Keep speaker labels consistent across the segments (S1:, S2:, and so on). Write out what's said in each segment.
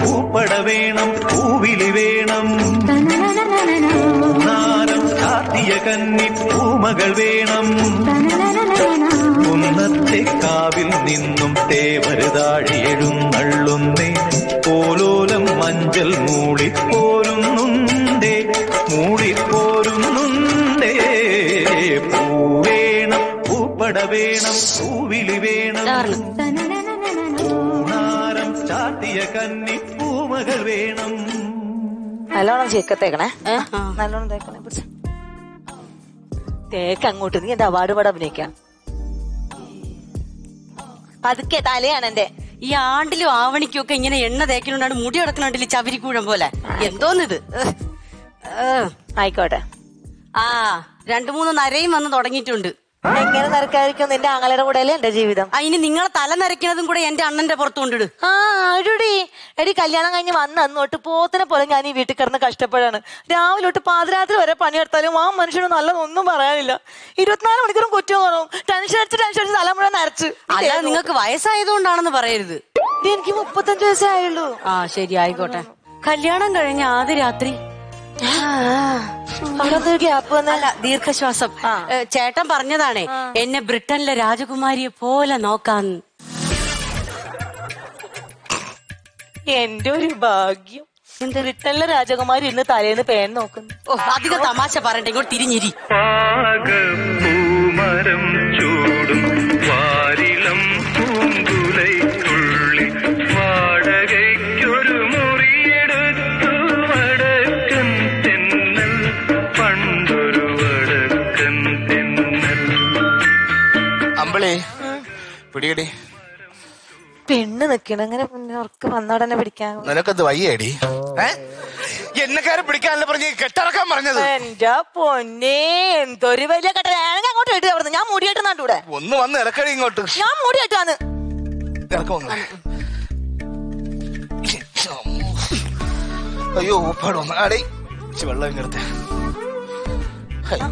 S1: പൂപ്പട വേണം പൂവിലി വേണം നാരം ചാത്തിയ കന്നി പൂമകൾ വേണം കുന്നത്തെ കാവിൽ നിന്നും തേവരുതാഴി എഴുന്നള്ളുന്നേ പോലോലം മഞ്ചൽ മൂളിപ്പോരുന്നുണ്ടേ മൂളിപ്പോരുന്നുണ്ടേ പൂവേണം പൂപ്പട വേണം പൂവിലി വേണം പൂനാരം ചാത്തിയ കന്നി പൂമകൾ വേണം
S2: നല്ലോണം ചേക്കത്തേക്കണേ നല്ലോണം തേക്കണേ പിടിച്ച്. തേക്ക് അങ്ങോട്ട് നീ എന്റെ അവാർഡ് പടം അഭിനയിക്കാം പതുക്കെ തലയാണ് എന്റെ
S3: ഈ ആണ്ടിലും ആവണിക്കും ഒക്കെ ഇങ്ങനെ എണ്ണ തേക്കണോണ്ടാണ് മുടി കിടക്കണുണ്ടല്ലേ ചവിരിക്കൂഴം പോലെ എന്തോന്നിത് ഏഹ്. ഏഹ്.
S2: ആയിക്കോട്ടെ
S3: ആ രണ്ടു മൂന്ന് നരയും വന്ന് തുടങ്ങിയിട്ടുണ്ട്
S2: എങ്ങനെ നിരക്കായിരിക്കും നിന്റെ ആങ്ങളുടെ കൂടെ അല്ലേ എന്റെ ജീവിതം
S3: ആ ഇനി നിങ്ങളെ തല നരയ്ക്കുന്നതും കൂടെ എന്റെ അണ്ണന്റെ പുറത്ത് കൊണ്ടിട്
S2: ആ അഴുടി എടി കല്യാണം കഴിഞ്ഞ് വന്ന് അന്നോട്ട് പോത്തിനെ പോലെ ഞാൻ ഈ വീട്ടിൽ കിടന്ന് കഷ്ടപ്പെടാണ് രാവിലെ തൊട്ട് പാതിരാത്രി വരെ പണിയെടുത്താലും ആ മനുഷ്യന് നല്ലതൊന്നും പറയാനില്ല ഇരുപത്തിനാല് മണിക്കൂറും കുറ്റവും കുറവും ടെൻഷൻ അടിച്ച് ടെൻഷൻ അടിച്ച് തല മുഴുവൻ നരച്ച്
S3: അല്ല നിങ്ങൾക്ക് വയസ്സായതുകൊണ്ടാണെന്ന് പറയരുത്
S2: ഇത് എനിക്ക് മുപ്പത്തഞ്ച് വയസ്സേ ആയുള്ളൂ
S3: ആ ശരി ആയിക്കോട്ടെ കല്യാണം കഴിഞ്ഞ ആദ്യ രാത്രി
S2: അവിടെ എന്തൊരു ഗ്യാപ്പ് വന്ന
S3: അല്ല ദീർഘശ്വാസം ഏ, ചേട്ടൻ പറഞ്ഞതാണേ എന്നെ ബ്രിട്ടനിലെ രാജകുമാരിയെ പോലെ നോക്കാന്ന്
S2: എന്റെ ഒരു ഭാഗ്യം ബ്രിട്ടനിലെ രാജകുമാരി ഇന്ന് തലേന്ന് പേൻ നോക്കുന്നു
S3: ഓ അധികം തമാശ പറയണ്ട ഇങ്ങോട്ട് തിരിഞ്ഞിരി
S1: പാകപ്പൂമരം ചൂടും വാരിളം പൂങ്കുലൈക്കുള്ളി വാടകയ്ക്കൊരു മുറിയെടുത്തു വടക്കൻ തെന്നൽ പണ്ടൊരു വടക്കൻ തെന്നൽ
S4: അമ്പിളി പിടിയടി
S2: പെണ്ണ് നിക്കണ അങ്ങനെ ഉറക്ക് വന്നോടനെ പിടിക്കാൻ
S4: നിനക്കത് വയ്യേടി ഏ എന്നെക്കാരെ പിടിക്കാനല്ല പറഞ്ഞ് കെട്ടിറക്കാൻ പറഞ്ഞത്
S2: എന്റെ പൊന്നെ എന്തൊരു വലിയ കട്ട ഞാൻ അങ്ങോട്ട് ഇട്ട് അവിടെ ഞാൻ മുടിയായിട്ട് നട്ടൂടെ
S4: ഒന്ന് വന്ന് ഇറക്കടി ഇങ്ങോട്ട്
S2: ഞാൻ മുടിയായിട്ടാണ്
S4: ഇറക്കം വന്ന് അയ്യോ ഉപ്പാട് വന്നു ആടേ ഇച്ചിരി വെള്ളം ഇങ്ങടുത്തെ അയ്യോ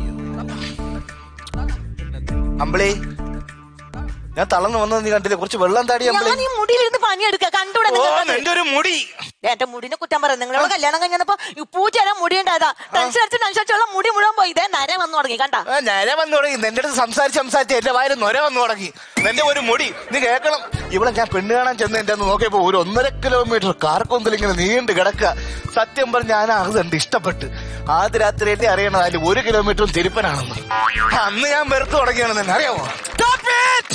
S4: അമ്പിളി ഞാൻ തളർന്നു വന്നത് നീ കണ്ടില്ലേ കുറച്ച് വെള്ളം താടി അമ്പിളി
S2: ഞാൻ ഈ മുടിയിലിരുന്ന് പണിയെടുക്ക കണ്ടൂടെ
S4: ഓ
S2: നിങ്ങൾക്ക്?
S4: നിന്റെ ഒരു മുടി
S2: എന്റെ മുടിനെ കുറ്റം പറയാം നിങ്ങളോട് കല്യാണം കഴിഞ്ഞപ്പോ പൂച്ചേരാൻ മുടി ഉണ്ടായതാ ടെൻഷൻ അടിച്ച് ടെൻഷൻ അടിച്ചുള്ള മുടി മുഴുവൻ പോയി ഇതേ നര വന്നു തുടങ്ങി കണ്ട
S4: ആ, നേരെ വന്നു തുടങ്ങി നിന്റെ അടുത്ത് സംസാരിച്ച് സംസാരിച്ച് എന്റെ വായിൽ നൊര വന്നു തുടങ്ങി നിന്റെ ഒരു മുടി നീ കേൾക്കണം ഇവിടെ ഞാൻ പെണ്ണ് കാണാൻ ചെന്ന് എന്റെ ഒന്ന് നോക്കിയപ്പോ ഒരു ഒന്നര കിലോമീറ്റർ കാർക്കൊന്നിൽ ഇങ്ങനെ നീണ്ടു കിടക്കുക സത്യം പറഞ്ഞ ഞാൻ അത് ഇഷ്ടപ്പെട്ട് ആദ്യ രാത്രിയല്ലേ അറിയണത് അതിൽ ഒരു കിലോമീറ്ററും തിരുപ്പനാണെന്ന് അന്ന് ഞാൻ വെറുത്ത് തുടങ്ങിയാണെന്ന് തന്നെ അറിയാമോ Stop it!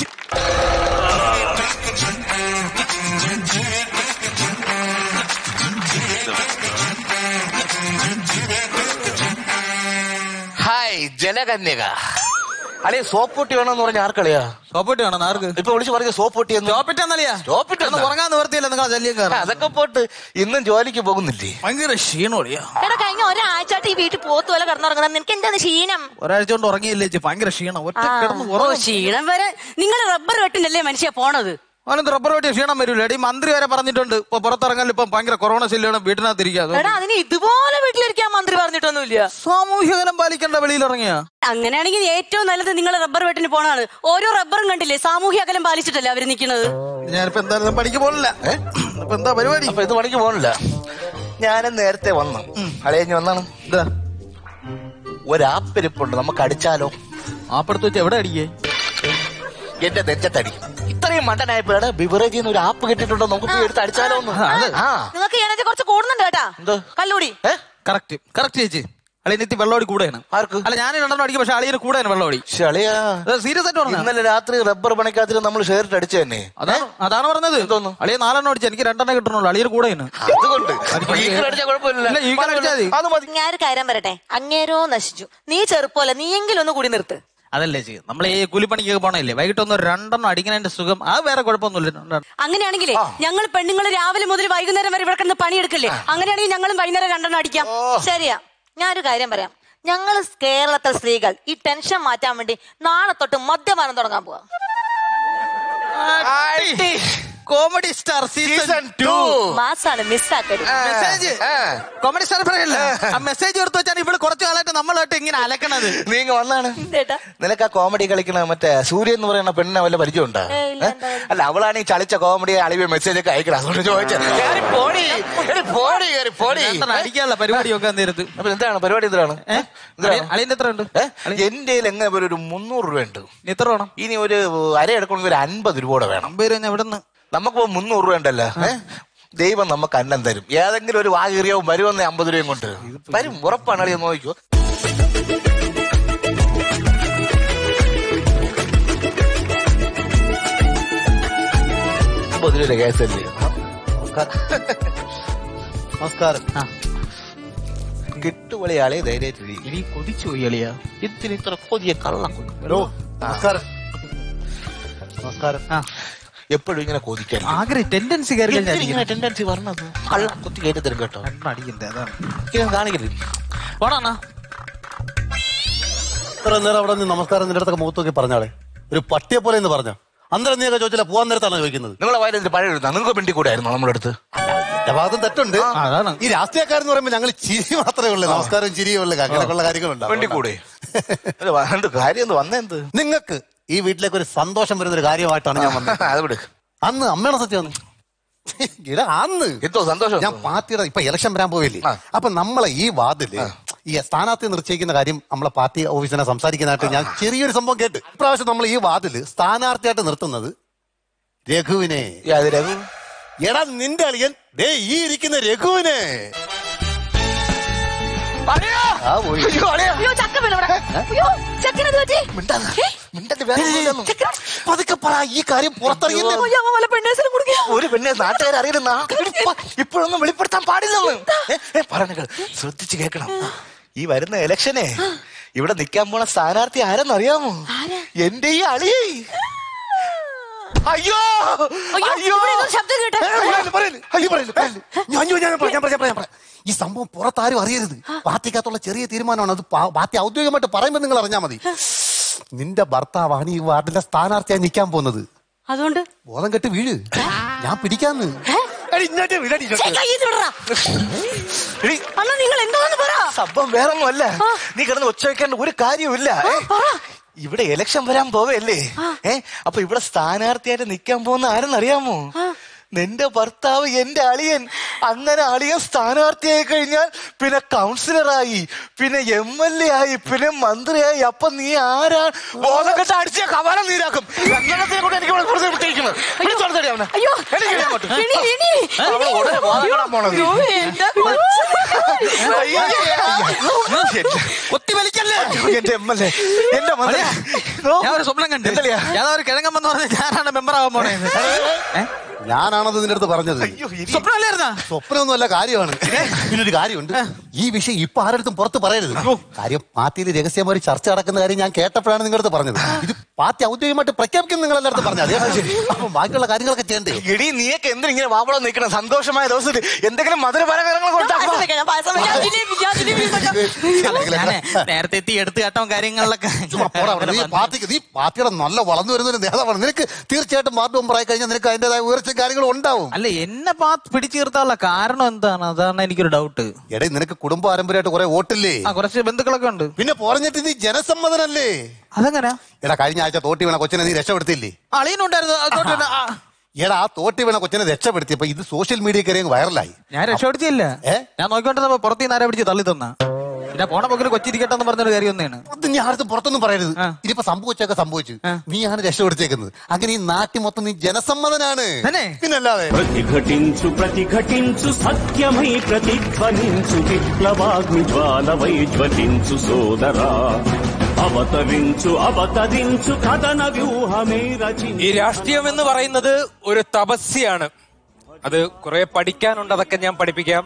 S4: ഹായ് ജലകന്യക അളിയ സോപ്പ് പൊട്ടി വേണമെന്ന് പറഞ്ഞ ആർക്കളിയാ
S5: സോപ്പിട്ട് വേണം ആർക്ക്
S4: ഇപ്പൊ വിളിച്ച് പറഞ്ഞ സോപ്പ് പൊട്ടി എന്ന്
S5: സ്റ്റോപ്പിട്ടെന്നല്ലയാ
S4: സ്റ്റോപ്പിട്ട്
S5: ഒന്ന് ഉറങ്ങാൻ നിവർത്തിയില്ല നിങ്ങൾ ശല്യം കയറാം
S4: അതൊക്കെ പോട്ട് ഇന്നും ജോലിക്ക് പോകുന്നില്ലേ
S5: ഭയങ്കര ക്ഷീണോളിയാ
S2: എടാ കഴിഞ്ഞ ഒരാഴ്ചയായിട്ട് ഈ വീട്ടിൽ പോത്ത് പോലെ കിടന്നുറങ്ങണം നിനക്ക് എന്താണ് ക്ഷീണം
S5: ഒരാഴ്ച കൊണ്ട് ഉറങ്ങിയില്ലേ ചേച്ചി ഭയങ്കര ക്ഷീണം ഒറ്റ കിടന്ന്
S3: ഓ
S5: ഉറങ്ങും
S3: ക്ഷീണം വരെ നിങ്ങൾ റബ്ബർ വെട്ടിനല്ലേ മനുഷ്യ പോണത്
S5: അവനെന്ത് റബ്ബർ വെട്ടിയ ക്ഷീണം വരൂല എടി മന്ത്രി വരെ പറഞ്ഞിട്ടുണ്ട് ഇപ്പൊ പുറത്തിറങ്ങാൻ ഇപ്പൊ ഭയങ്കര കൊറോണ ശല്യമാണ് വീട്ടിനകത്ത് ഇരിക്കാതെ
S2: എടാ അതിന് ഇതുപോലെ വീട്ടിലിരിക്കാൻ മന്ത്രി പറഞ്ഞിട്ടൊന്നുമില്ല
S5: സാമൂഹ്യകലം പാലിക്കേണ്ട വെളിയിൽ ഇറങ്ങിയ
S3: അങ്ങനെയാണെങ്കിൽ ഏറ്റവും നല്ലത് നിങ്ങൾ റബ്ബർ വെട്ടിന് പോണാണ് ഓരോ റബ്ബറും കണ്ടില്ലേ സാമൂഹ്യ അകലം പാലിച്ചിട്ടല്ലേ അവര് നിൽക്കുന്നത്
S5: ഞാനിപ്പോ എന്തായാലും പണിക്ക് പോകില്ല ഇപ്പൊ എന്താ പരിപാടി
S4: അപ്പൊ ഇത് പണിക്ക് പോകണില്ല ഞാനും നേരത്തെ വന്നു അളിയഞ്ഞ് വന്നാണ്
S5: ഇതാ
S4: ഒരാപ്പിരിപ്പുണ്ട് നമുക്ക് അടിച്ചാലോ
S5: ആപ്പെടുത്ത് വെച്ച് എവിടെ അടിക്കേ
S4: എന്റെ നെഞ്ചത്തടി ഇത്രയും മണ്ടനായപ്പോഴാണ് ബിവറേജിൽ നിന്ന് ഒരു ആപ്പ് കിട്ടിയിട്ടുണ്ടോ നമുക്ക് പോയി എടുത്ത് അടിച്ചാലോ എന്ന് ആ
S2: നിങ്ങൾക്ക് എനർജി കുറച്ച് കൂടുന്നുണ്ട് കേട്ടാ
S4: എന്ത്?
S2: കല്ലൂടി
S4: ഏ
S5: കറക്റ്റ് കറക്റ്റ് ചേച്ചി അളിയ നിത്തി വെള്ളോടി കൂടെയാണ്
S4: ആർക്ക്?
S5: അല്ല ഞാൻ രണ്ടെണ്ണം അടിക്കും പക്ഷെ അളിയന് കൂടെയാണ് വെള്ളോടി
S4: ശ്ശെ, അളിയാ
S5: സീരിയസ് ആയിട്ട് പറഞ്ഞു
S4: ഇന്നലെ രാത്രി റബ്ബർ പണിക്കാത്തിന് നമ്മൾ ഷെയറിട്ട് അടിച്ചു തന്നെ
S5: അതാണ് അതാണ് പറഞ്ഞത്
S4: എന്തോന്ന്?
S5: അളിയ നാലെണ്ണം അടിച്ചു എനിക്ക് രണ്ടെണ്ണം കിട്ടണുള്ളൂ അളിയന് കൂടെയാണ്
S4: അതുകൊണ്ട്
S5: അത്
S4: ഈക്വൽ അടിച്ചാൽ കുഴപ്പമില്ല
S5: ഇല്ല, ഈക്വൽ അടിച്ചാൽ മതി.
S4: അത് മതി
S2: ഞാൻ ഒരു കാര്യം പറയട്ടെ അങ്ങേരോ നശിച്ചു നീ ചെറുപ്പമല്ല നീയെങ്കിലും ഒന്ന് കൂടി നിർത്ത്
S5: അതല്ലേ ചെയ്യും നമ്മൾ ഈ കൂലിപ്പണിക്കൊക്കെ പോണല്ലേ വൈകിട്ടൊന്ന് രണ്ടെണ്ണം അടിക്കുന്നതിന്റെ സുഖം അത് വേറെ കുഴപ്പമൊന്നുമില്ല രണ്ടെണ്ണം.
S3: അങ്ങനെയാണെങ്കിലേ ഞങ്ങൾ പെണ്ണുങ്ങൾ രാവിലെ മുതൽ വൈകുന്നേരം വരെ ഇവിടെ കിടന്ന് പണിയെടുക്കല്ലേ അങ്ങനെയാണെങ്കിൽ ഞങ്ങളും വൈകുന്നേരം രണ്ടെണ്ണം അടിക്കാം
S2: ശരിയാ ഞാനൊരു കാര്യം പറയാം ഞങ്ങൾ കേരളത്തിലെ സ്ത്രീകൾ ഈ ടെൻഷൻ മാറ്റാൻ വേണ്ടി നാളെ തൊട്ട് മദ്യപാനം തുടങ്ങാൻ പോവാം
S4: ആട്ടി.
S5: Comedy star season
S4: season
S5: two
S4: two
S2: മാസാണ് മിസ്സാക്കരുത്
S5: മെസ്സേജ്
S4: ആ.
S5: കോമഡി സ്റ്റാർ പറയല്ലേ ആ മെസ്സേജ് എടുത്ത് വെച്ചാൽ ഇവിടെ കുറച്ചു കാലമായിട്ട് നമ്മളായിട്ട് ഇങ്ങനെ അലക്കണത്
S4: നീ ഇങ്ങ് വന്നാണ്
S2: ചേട്ടാ
S4: നിനക്ക് ആ കോമഡി കളിക്കണ മറ്റേ സൂര്യ എന്ന് പറയുന്ന പെണ്ണിനെ വല്ല പരിചയമുണ്ടോ
S2: ഏ, ഇല്ല,
S4: ഏ?
S2: എന്താ
S4: അല്ല അവളാണ് ഈ ചളിച്ച കോമഡി അളിവ് മെസ്സേജ് ഒക്കെ അയക്കണം അതുകൊണ്ട് ചോദിച്ചത് കേറി പോടി കേറി പോടി കേറി പോടി
S5: എന്താണ് അടിക്കാനുള്ള പരിപാടിയൊക്കെ നേരത്ത്
S4: അപ്പൊ എന്താണ് പരിപാടി എന്താണ്
S5: ഏ?
S4: എന്താണ്?
S5: അളിയന്റെ എത്ര ഉണ്ട്
S4: എന്റെ എങ്ങനെ ഒരു ഒരു മുന്നൂറ് രൂപ ഉണ്ട്
S5: എത്ര വേണം
S4: ഇനി ഒരു അര എടുക്കണമെങ്കിൽ ഒരു അൻപത് രൂപ കൂടെ വേണം
S5: അമ്പത് രൂപ എവിടെ നിന്ന്
S4: നമുക്ക് മുന്നൂറ് രൂപ ഉണ്ടല്ലോ ഏ? ദൈവം നമുക്ക് അന്നം തരും ഏതെങ്കിലും ഒരു വാകീറിയവും വരുമെന്ന് അമ്പത് രൂപയും കൊണ്ട് വരും ഉറപ്പാണ് അളിയ നോക്കിക്കോ അമ്പത് രൂപ കേസല്ലേ
S6: നമസ്കാരം
S4: കിട്ടുപൊളിയാളെ ധൈര്യമായിട്ട്
S5: ഇനി കൊതിച്ചു പോയി അളിയാ
S4: ഇതിന് ഇത്ര കൊതിയ കള്ളം
S6: ഹലോ നമസ്കാരം നമസ്കാരം
S5: ആ
S4: എപ്പോഴും ഇങ്ങനെ കൊതിക്കാൻ
S5: ആഗ്രഹം ടെൻഡൻസി കയറി കഴിഞ്ഞാൽ
S4: ഇങ്ങനെ ടെൻഡൻസി പറഞ്ഞത് കള്ളം കൊത്തി കയറ്റി തരും കേട്ടോ
S5: അടിക്കണ്ടേ അതാണ്
S4: ഇങ്ങനെ കാണിക്കരുത്
S5: പോടാ
S6: ഇത്ര നേരം അവിടെ നിന്ന് നമസ്കാരം നിന്റെ അടുത്തൊക്കെ മുഖത്തൊക്കെ പറഞ്ഞാളെ ഒരു പട്ടിയെ പോലെ എന്ന് പറഞ്ഞ അന്നേരം നീയൊക്കെ ചോദിച്ചില്ല പോവാൻ നേരത്താണ് ചോദിക്കുന്നത്
S4: നിങ്ങളെ വയലിൽ പഴയ എഴുതാം നിങ്ങൾക്ക് വേണ്ടി കൂടെ ആയിരുന്നു നമ്മുടെ അടുത്ത്
S6: എന്റെ ഭാഗത്തും തെറ്റുണ്ട്
S5: അതാണ്
S6: ഈ രാഷ്ട്രീയക്കാരെന്ന് പറയുമ്പോൾ ഞങ്ങൾ ചിരി മാത്രമേ ഉള്ളൂ നമസ്കാരവും ചിരിയും ഉള്ളു അങ്ങനെയൊക്കെയുള്ള കാര്യങ്ങളുണ്ട്
S4: വേണ്ടി കൂടെ അല്ല, വേണ്ട കാര്യം എന്ത് വന്നെന്ത്
S6: നിങ്ങൾക്ക് ഈ വീട്ടിലേക്ക് ഒരു സന്തോഷം വരുന്ന ഒരു കാര്യമായിട്ടാണ് ഞാൻ വന്നത്
S4: അത് വിട്
S6: അന്ന് അമ്മയുടെ സത്യം അന്ന് ഇട അന്ന്
S4: എന്തോ സന്തോഷം
S6: ഞാൻ പാർട്ടിയുടെ ഇപ്പൊ ഇലക്ഷൻ വരാൻ പോവില്ലേ
S4: ആ.
S6: അപ്പൊ നമ്മളെ ഈ വാർഡില് ഈ സ്ഥാനാർത്ഥി നിശ്ചയിക്കുന്ന കാര്യം നമ്മളെ പാർട്ടി ഓഫീസിനെ സംസാരിക്കുന്നതായിട്ട് ഞാൻ ചെറിയൊരു സംഭവം കേട്ട് ഇപ്രാവശ്യം നമ്മൾ ഈ വാർഡില് സ്ഥാനാർത്ഥിയായിട്ട് നിർത്തുന്നത് രഘുവിനെ
S4: അത് രഘു
S6: എടാ നിന്റെ അളിയൻ ദേ ഈ ഇരിക്കുന്ന രഘുവിനെ
S4: അളിയാ!
S6: ആ പോയി
S4: അയ്യോ, അളിയാ!
S2: അയ്യോ ചക്ക വീണു ഇവിടെ അയ്യോ ചക്കിനത് പറ്റി
S4: മിണ്ടാതെ. മിണ്ടാതെ വേറെ ഒന്നുമില്ലെന്ന്.
S6: പതുക്കെ പറ ഈ കാര്യം പുറത്തറിയില്ല
S2: അയ്യോ അവൻ വല്ല പെണ്ണേസിലും കുടിക്കുക
S4: ഒരു പെണ്ണെ നാട്ടുകാർ അറിയുന്ന ഇപ്പോഴൊന്നും വെളിപ്പെടുത്താൻ പാടില്ലെന്ന് ഏ, ഏ, പറഞ്ഞ ശ്രദ്ധിച്ച് കേൾക്കണം ഈ വരുന്ന ഇലക്ഷനെ ഇവിടെ നിൽക്കാൻ പോണ സ്ഥാനാർത്ഥി ആരെന്നറിയാമോ എന്റെ ഈ അളിയേ അയ്യോ
S2: അയ്യോ, ഇവിടെ എന്തോ ശബ്ദം കേട്ടെ.
S6: ഏ, പറയല്ലേ, പറയല്ലേ. അയ്യോ, പറയല്ലേ, പറയല്ലേ. ഞാൻ ഞാൻ ഞാൻ പറയാം, ഞാൻ പറയാം, ഞാൻ പറയാം, ഞാൻ പറയാം. ഈ സംഭവം പുറത്താരും അറിയരുത് പാർട്ടിക്കകത്തുള്ള ചെറിയ തീരുമാനമാണ് അത് പാ- പാർട്ടി ഔദ്യോഗികമായിട്ട് പറയുമ്പോൾ നിങ്ങൾ അറിഞ്ഞാൽ മതി നിന്റെ ഭർത്താവാണ് ഈ വാർഡിലെ സ്ഥാനാർത്ഥിയായി നിൽക്കാൻ പോകുന്നത്
S3: അതുകൊണ്ട്
S6: ബോധം കെട്ട് വീഴ് ഞാൻ പിടിക്കാന്ന് എടി, ഇങ്ങോട്ട് വിടടി, ഇങ്ങോട്ട്.
S2: കൈ വിടറാ
S4: എടി,
S2: അണ്ണാ നിങ്ങൾ എന്താന്ന് പറ
S4: സംഭവം വേറൊന്നും അല്ല നീ കിടന്ന് ഒച്ച വെക്കേണ്ട ഒരു കാര്യമില്ല ഏ? ഇവിടെ ഇലക്ഷൻ വരാൻ പോവല്ലേ ഏ അപ്പൊ ഇവിടെ സ്ഥാനാർത്ഥിയായിട്ട് നിൽക്കാൻ പോകുന്ന ആരെന്നറിയാമോ നിന്റെ ഭർത്താവ് എന്റെ അളിയൻ അങ്ങനെ അളിയൻ സ്ഥാനാർത്ഥിയായി കഴിഞ്ഞാൽ പിന്നെ കൗൺസിലറായി പിന്നെ എം എൽ എ ആയി പിന്നെ മന്ത്രിയായി അപ്പൊ നീ ആരാ ബോധം കെട്ട് അടിച്ച കവാലം നീരാക്കും രണ്ടെണ്ണത്തിനെ കൊണ്ട് എനിക്ക് ഇവിടെ വെറുതെ വിട്ടേക്കുന്നത്. വിളിച്ച് നടത്തടി അവനെ.
S2: അയ്യോ
S4: എണീക്ക് ഇനി അങ്ങോട്ട്.
S2: എണീ, എണീ.
S4: അവൻ ഉടനെ ബോധം കെടാൻ പോണത്.
S2: അയ്യോ, എന്റെ കൊച്ച്.
S4: അയ്യോ, എന്റെ-
S5: കൊത്തി വലിക്കല്ലേ
S4: എന്റെ എം എൽ എ എന്റെ മന്ത്രി
S5: ഞാൻ ഒരു സ്വപ്നം കണ്ടു
S4: എന്തളിയാ?
S5: ഞാൻ ഒരു കിഴങ്ങമെന്ന് പറഞ്ഞ ഞാനാണ് മെമ്പർ ആവാൻ പോണേ
S6: ഞാനാണത് നിന്റെ അടുത്ത് പറഞ്ഞത്
S4: അയ്യോ, ഇനി-
S5: സ്വപ്നമല്ലായിരുന്നാ
S6: സ്വപ്നമൊന്നുമല്ല കാര്യമാണ് പിന്നൊരു കാര്യമുണ്ട് ഈ വിഷയം ഇപ്പൊ ആരടുത്തും പുറത്ത് പറയരുത് കാര്യം പാർട്ടിയിൽ രഹസ്യമായി ചർച്ച നടക്കുന്ന കാര്യം ഞാൻ കേട്ടപ്പോഴാണ് നിങ്ങളുടെ അടുത്ത് പറഞ്ഞത് ഇത് പാർട്ടി ഔദ്യോഗികമായിട്ട് പ്രഖ്യാപിക്കും നിങ്ങൾ എല്ലായിടത്തും പറഞ്ഞത് അപ്പൊ ബാക്കിയുള്ള കാര്യങ്ങളൊക്കെ ചെയ്യണ്ടേ
S4: എടി നീയൊക്കെ എന്തിനാ ഇങ്ങനെ വാവളം നിൽക്കണം സന്തോഷമായ ദിവസത്തിൽ എന്തെങ്കിലും മധുര പലഹാരങ്ങളൊക്കെ
S2: പായസം
S4: ഉണ്ടാക്കുക
S2: വെക്കാം, ഞാൻ പായസം വെക്കാം. ഞാൻ ജിലേബി, ഞാൻ ജിലേബി വെക്കാം.
S5: ഞാനേ നേരത്തെ എത്തി എടുത്ത് കേട്ടോ കാര്യങ്ങളിലൊക്കെ
S6: ചുമ്മാ പോടാ അവിടെ. നീ പാർട്ടിക്ക് നീ പാർട്ടിയുടെ നല്ല വളർന്നു വരുന്ന ഒരു നേതാവാണ് നിനക്ക് തീർച്ചയായിട്ടും വാർഡ് മെമ്പർ ആയി കഴിഞ്ഞാൽ നിനക്ക് അതിന്റേതായ ഉയർച്ചയും കാര്യങ്ങളും ഉണ്ടാവും
S5: അല്ല എന്നെ പാ പിടിച്ചു നിർത്താനുള്ള കാരണം എന്താണ് അതാണ് എനിക്കൊരു ഡൗട്ട്
S6: എടേ നിനക്ക് കുടുംബ പാരമ്പര്യമായിട്ട് കുറെ വോട്ടില്ലേ
S5: ആ കുറച്ച് ബന്ധുക്കളൊക്കെ ഉണ്ട്
S6: പിന്നെ പോറഞ്ഞിട്ട് നീ ജനസമ്മതനല്ലേ
S5: അതെങ്ങനാ
S6: എടാ കഴിഞ്ഞ ആഴ്ച തോട്ടി വീണ കൊച്ചിനെ നീ രക്ഷപ്പെടുത്തില്ലേ
S5: അളിയനുണ്ടായിരുന്നു അതോട്ട് തന്നെ, ആ,
S6: എടാ ആ തോട്ടി വീണ കൊച്ചിനെ രക്ഷപ്പെടുത്തിയപ്പോ ഇത് സോഷ്യൽ മീഡിയ കയറി അങ്ങ് വൈറലായി
S5: ഞാൻ രക്ഷപ്പെടുത്തിയില്ല
S6: ഏ?
S5: ഞാൻ നോക്കിക്കൊണ്ടിരുന്നപ്പോ പുറത്തു നിന്ന് ആരെ പിടിച്ച് തള്ളി തന്ന പിന്നെ പോണ പോക്കിന് കൊച്ചിരിക്കട്ടെ എന്ന് പറഞ്ഞൊരു കാര്യം ഒന്നാണ്
S6: അത് നീ ആർക്കും പുറത്തൊന്നും പറയരുത്
S5: ആ.
S6: ഇനിയിപ്പോ സംഭവിച്ചൊക്കെ സംഭവിച്ചു
S5: ആ.
S6: നീയാണ് രക്ഷപ്പെടുത്തിയേക്കുന്നത് അങ്ങനെ ഈ നാട്ടി മൊത്തം നീ ജനസമ്മതനാണ്
S5: തന്നെ?
S6: പിന്നല്ലാതെ
S7: ప్రతిఘటించు ప్రతిఘటించు సత్యమై ప్రతిధ్వనించు విప్లవాగ్ని జ్వాలవై జ్వలించు సోదరా అవతరించు అవతరించు కథన వ్యూహమే రచి
S8: ഈ രാഷ്ട്രീയം എന്ന് പറയുന്നത് ഒരു തപസ്യാണ് അത് കുറെ പഠിക്കാനുണ്ട് അതൊക്കെ ഞാൻ പഠിപ്പിക്കാം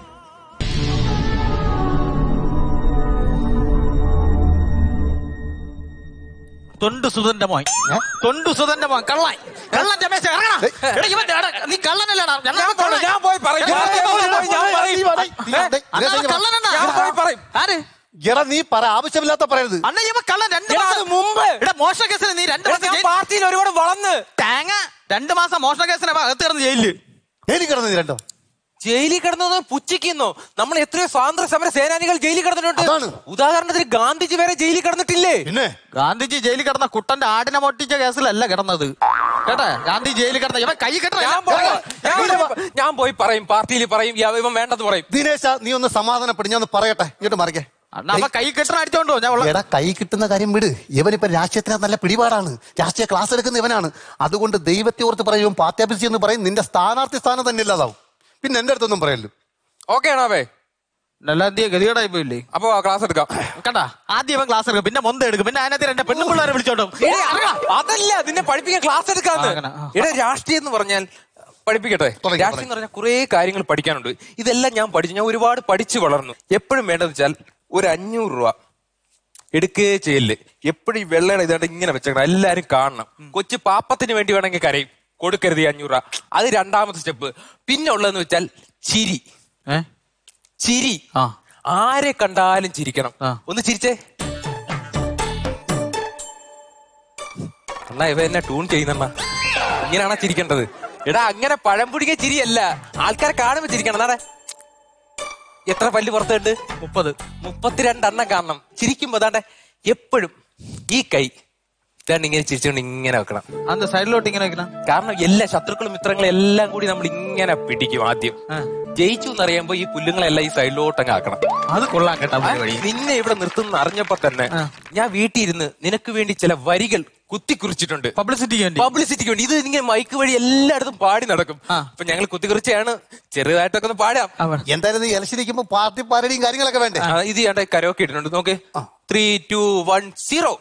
S5: തൊണ്ടു സുധന്റെ മോൻ തൊണ്ടു സുധന്റെ മോൻ കള്ളൻ കള്ളൻ രമേശ് ഇറങ്ങടാ. എടാ, ഇവൻ എടാ, നീ കള്ളനല്ലടാ ഞങ്ങൾ
S8: ഞാൻ പോയി- ഞാൻ പോയി പറയും ഞാൻ പോയി പറയും, ഞാൻ പറയും ഏ?
S5: അണ്ണാ, അവൻ കള്ളനാണ്.
S8: ഞാൻ പോയി പറയും
S5: ആര്
S6: എടാ നീ പറ ആവശ്യമില്ലാത്ത പറയരുത്
S5: അണ്ണ ഇവ കള്ളൻ രണ്ട്
S8: എടാ, അത്
S5: മാസം-
S8: മുമ്പ്.
S5: എടാ മോശ കേസിൽ നീ രണ്ട്
S8: എടാ,
S5: മാസം
S8: ഞാൻ
S5: ജയിൽ-
S8: പാർട്ടിയിൽ ഒരുപാട് വളർന്ന്
S5: തേങ്ങ രണ്ടു മാസം മോഷണ കേസിനെ അകത്ത് കിടന്ന് ജയിലില്
S6: എനിക്ക് കിടന്നു രണ്ടോ
S8: ജയിലിൽ കിടന്നു പുച്ഛിക്കുന്നു നമ്മൾ എത്രയോ സ്വാതന്ത്ര്യ സമര സേനാനികൾ ജയിലിൽ കിടന്നിട്ടുണ്ട്
S6: അതാണ്.
S8: ഉദാഹരണത്തിന് ഗാന്ധിജി വരെ ജയിലിൽ കിടന്നിട്ടില്ലേ
S6: പിന്നെ
S5: ഗാന്ധിജി ജയിലിൽ കിടന്ന കുട്ടന്റെ ആടിനെ പൊട്ടിച്ച കേസിലല്ല കിടന്നത് കേട്ടാ ഗാന്ധി ജയിലിൽ കിടന്ന ഇവൻ കൈ കെട്ട
S8: ഞാൻ പോയി- ഞാൻ പോയി- ഞാൻ പോയി പറയും പാർട്ടിയിൽ പറയും ഇവ- ഇവൻ വേണ്ടെന്ന് പറയും
S6: ദിനേശ നീ ഒന്ന് സമാധാനപ്പെടും ഞാൻ ഒന്ന് പറയട്ടെ ഇങ്ങോട്ട് മറിക്കേ
S5: അണ്ണാ അവൻ കൈ കെട്ടണ അടിച്ചോണ്ടോ ഞാൻ ഉള്ള
S6: എടാ കൈ കിട്ടുന്ന കാര്യം വിട് ഇവനിപ്പോ രാഷ്ട്രീയത്തിന് നല്ല പിടിപാടാണ് രാഷ്ട്രീയ ക്ലാസ് എടുക്കുന്ന ഇവനാണ് അതുകൊണ്ട് ദൈവത്തെ ഓർത്ത് പറയും പാത്യാഭിസി എന്ന് പറയും നിന്റെ സ്ഥാനാർത്ഥി സ്ഥാനം തന്നെ ഇല്ലാതാവും പിന്നെ എന്റെ അടുത്തൊന്നും പറയല്ലോ
S8: ഓക്കെ ആണോ അവേ
S5: നല്ല എന്തിയ ഗതികേടായി പോയില്ലേ
S8: അപ്പൊ ക്ലാസ് എടുക്കാം
S5: കണ്ടാ ആദ്യം ഇവൻ ക്ലാസ് എടുക്കും പിന്നെ മൊന്ത എടുക്കും പിന്നെ അതിനകത്ത് എന്റെ പെണ്ണുപിള്ളേരെ വിളിച്ചോണ്ടും
S8: എടേ, അത് അതല്ല നിന്നെ പഠിപ്പിക്കാൻ ക്ലാസ് എടുക്കാന്ന്
S5: ആ, അങ്ങനെ, ആ.
S8: ഇവിടെ രാഷ്ട്രീയം എന്ന് പറഞ്ഞാൽ പഠിപ്പിക്കട്ടെ
S6: തുടങ്ങി,
S8: രാഷ്ട്രീയം എന്ന് പറഞ്ഞാൽ കുറെ കാര്യങ്ങൾ പഠിക്കാനുണ്ട് ഇതെല്ലാം ഞാൻ പഠിച്ചു ഞാൻ ഒരുപാട് പഠിച്ചു വളർന്നു എപ്പോഴും വേണ്ടതെന്ന് വെച്ചാൽ ഒരു അഞ്ഞൂറ് രൂപ എടുക്കേ ചെയ്യല് എപ്പോഴും ഈ വെള്ളയുടെ ഇതാണ്ട് ഇങ്ങനെ വെച്ചേക്കണം എല്ലാരും കാണണം കൊച്ചു പാപ്പത്തിന് വേണ്ടി വേണമെങ്കിൽ കരയും കൊടുക്കരുത് ഈ അഞ്ഞൂറ് രൂപ അത് രണ്ടാമത്തെ സ്റ്റെപ്പ് പിന്നെ ഉള്ളതെന്ന് വെച്ചാൽ ചിരി
S5: ഏ
S8: ചിരി
S5: ആ.
S8: ആരെ കണ്ടാലും ചിരിക്കണം
S5: ആ.
S8: ഒന്ന് ചിരിച്ചേ അണ്ണാ ഇവ എന്നെ ടൂൺ ചെയ്യുന്നണ്ണ ഇങ്ങനെയാണോ ചിരിക്കേണ്ടത് എടാ അങ്ങനെ പഴം പുടിക്കുക ചിരിയല്ല ആൾക്കാരെ കാണുമ്പോ ചിരിക്കണം നാടെ എത്ര പല്ല് പുറത്തുണ്ട് മുപ്പത് മുപ്പത്തിരണ്ടെണ്ണം കാണണം ചിരിക്കുമ്പോ അതാണ്ട് എപ്പോഴും ഈ കൈ ഇതാണ്ട് ഇങ്ങനെ ചിരിച്ചുകൊണ്ട് ഇങ്ങനെ വെക്കണം
S5: അന്ന് സൈഡിലോട്ട് ഇങ്ങനെ വെക്കണം
S8: കാരണം എല്ലാ ശത്രുക്കളും മിത്രങ്ങളും എല്ലാം കൂടി നമ്മൾ ഇങ്ങനെ പിടിക്കും ആദ്യം
S5: ആ.
S8: ജയിച്ചു എന്നറിയുമ്പോ ഈ പുല്ലുങ്ങളെല്ലാം ഈ സൈഡിലോട്ടങ്ങ് ആക്കണം
S5: അത് കൊള്ളാം കേട്ടാ പരിപാടി
S8: നിന്നെ ഇവിടെ നിർത്തുന്ന അറിഞ്ഞപ്പോ തന്നെ
S5: ആ.
S8: ഞാൻ വീട്ടിൽ ഇരുന്ന് നിനക്ക് വേണ്ടി ചില വരികൾ കുത്തിക്കുറിച്ചിട്ടുണ്ട്
S5: പബ്ലിസിറ്റിക്ക് വേണ്ടി
S8: പബ്ലിസിറ്റിക്ക് വേണ്ടി ഇത് ഇങ്ങനെ മൈക്ക് വഴി എല്ലായിടത്തും പാടി നടക്കും
S5: ആ.
S8: അപ്പൊ ഞങ്ങൾ കുത്തിക്കുറിച്ചാണ് ചെറുതായിട്ടൊക്കെ ഒന്ന് പാടാം
S5: ആ, വേണം.
S6: എന്തായാലും നീ ഇലക്ഷൻ ഇരിക്കുമ്പോ പാർട്ടി പാരടിയും കാര്യങ്ങളൊക്കെ വേണ്ടേ
S8: ആ, ഇത് ഞാൻ കരോക്കെ ഇട്ടിട്ടുണ്ട് നോക്ക് three two one zero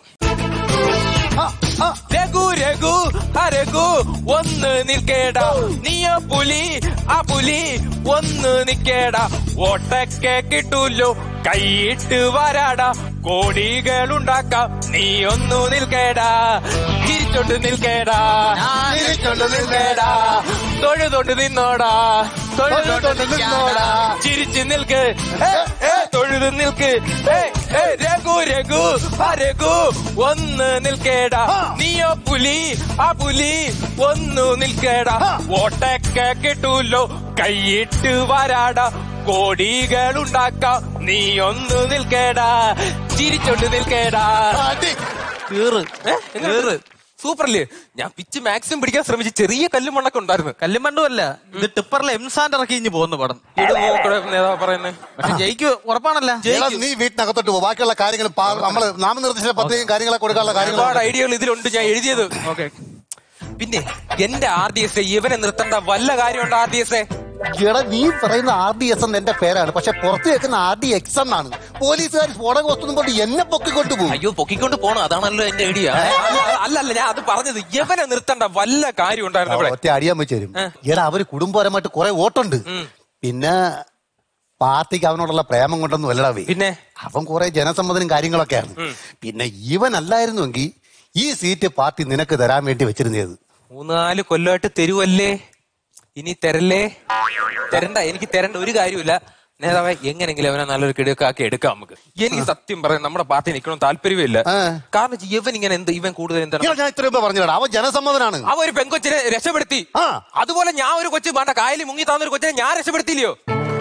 S8: Raghu Raghu ആ രഘു ഒന്ന് നിൽക്കേടാ നീയ പുലി ആ പുലി ഒന്ന് നിൽക്കേടാ ഓട്ടൊക്കെ കിട്ടൂല്ലോ കൈയിട്ട് വരാടാ കോടികളുണ്ടാക്കാം നീ ഒന്നു നിൽക്കേടാ ചിരിച്ചോണ്ട് നിൽക്കേടാ ചിരിച്ചോണ്ട് നിൽക്കേടാ തൊഴുതൊണ്ട് നിന്നോടാ തൊഴുതൊണ്ട് നിന്നോടാ ചിരിച്ചു നിൽക്ക് ഏ, ഏ, തൊഴുത് നിൽക്ക് ഏ, ഏ, രഘു രഘു ആ രഘു ഒന്ന് നിൽക്കേടാ നീയോ പുലി ആ പുലി ഒന്നു നിൽക്കേടാ ഓട്ടൊക്കെ കിട്ടൂല്ലോ കൈയിട്ട് വരാടാ കോടികൾ ഉണ്ടാക്കാം നീ ഒന്ന് നിൽക്കേടാ ചിരിച്ചോണ്ട് നിൽക്കേടാ
S5: തീറ്
S8: ഏ, എങ്ങനെയുണ്ട്? സൂപ്പറല്ലേ ഞാൻ പിച്ച് മാക്സിമം പിടിക്കാൻ ശ്രമിച്ചു ചെറിയ കല്ലും മണ്ണൊക്കെ ഉണ്ടായിരുന്നു
S5: കല്ലുമണ്ടും അല്ല ഇത് ടിപ്പറിലെ എംസാൻ ഇറക്കി ഇഞ്ഞ് പോകുന്നു പടം
S8: ഇത് നോക്കടെ നേതാവ് പറയുന്നത്
S5: പക്ഷെ ജയിക്കു ഉറപ്പാണല്ല
S6: എടാ, നീ വീട്ടിനകത്തോട്ട് പോ ബാക്കിയുള്ള കാര്യങ്ങൾ പാ- നമ്മള് നാമനിർദ്ദേശ പദ്ധതിയും കാര്യങ്ങളൊക്കെ കൊടുക്കാനുള്ള
S8: ഒരുപാട്
S6: കാര്യങ്ങൾ
S8: ഐഡിയകൾ ഇതിലുണ്ട് ഞാൻ എഴുതിയത്
S5: ഓക്കെ
S8: പിന്നെ എന്റെ ആർ ഡി എസ് ഇവനെ നിർത്തേണ്ട വല്ല കാര്യമുണ്ട് ആർ ഡി എസ്
S6: എടാ നീ പറയുന്ന ആർ ഡി എസ് എന്ന് എന്റെ പേരാണ് പക്ഷെ പുറത്ത് വെക്കുന്ന ആർ ഡി എക്സ് എന്നാണ് പോലീസുകാർ സ്ഫോടക വസ്തു കൊണ്ട് എന്നെ പൊക്കിക്കൊണ്ടു പോകും
S8: അയ്യോ പൊക്കിക്കൊണ്ട് പോണം അതാണല്ലോ എന്റെ ഐഡിയ അല്ല അല്ല ഞാൻ അത് പറഞ്ഞത് യവനെ നിർത്തേണ്ട വല്ല കാര്യം ഉണ്ടായിരുന്നു ഇവിടെ
S6: ഒറ്റ അടിയാൻ വെച്ച് തരും എടാ അവര് കുടുംബപരമായിട്ട് കുറെ വോട്ടുണ്ട് പിന്നെ പാർട്ടിക്ക് അവനോടുള്ള പ്രേമം കൊണ്ടൊന്നും അല്ലടാവേ
S8: പിന്നെ
S6: അവൻ കുറെ ജനസമ്മതനും കാര്യങ്ങളൊക്കെയാണ് പിന്നെ ഇവൻ അല്ലായിരുന്നുവെങ്കിൽ ഈ സീറ്റ് പാർട്ടി നിനക്ക് തരാൻ വേണ്ടി വെച്ചിരുന്നത്
S8: മൂന്നാല് കൊല്ലമായിട്ട് തരുവല്ലേ ഇനി തരല്ലേ തരണ്ട എനിക്ക് തരണ്ട ഒരു കാര്യമില്ല നേതാവെ എങ്ങനെങ്കിലും അവനെ നല്ലൊരു കിടിയൊക്കെ ആക്കി എടുക്കാം നമുക്ക് എനിക്ക് സത്യം പറയാം നമ്മുടെ പാർട്ടി നിൽക്കണം താല്പര്യമില്ല
S6: ആ.
S8: കാരണം വെച്ചാ ഇവൻ ഇങ്ങനെ എന്ത് ഇവൻ കൂടുതൽ എന്താണ്
S6: ഇയാൾ ഞാൻ ഇത്രയും പറഞ്ഞടാ അവൻ ജനസമ്മതനാണ്
S8: അവ ഒരു പെങ്കൊച്ചിനെ രക്ഷപ്പെടുത്തി
S6: ആ.
S8: അതുപോലെ ഞാൻ ഒരു കൊച്ചു വേണ്ട കായലിൽ മുങ്ങി താന്ന ഒരു കൊച്ചിനെ ഞാൻ രക്ഷപ്പെടുത്തിയില്ലയോ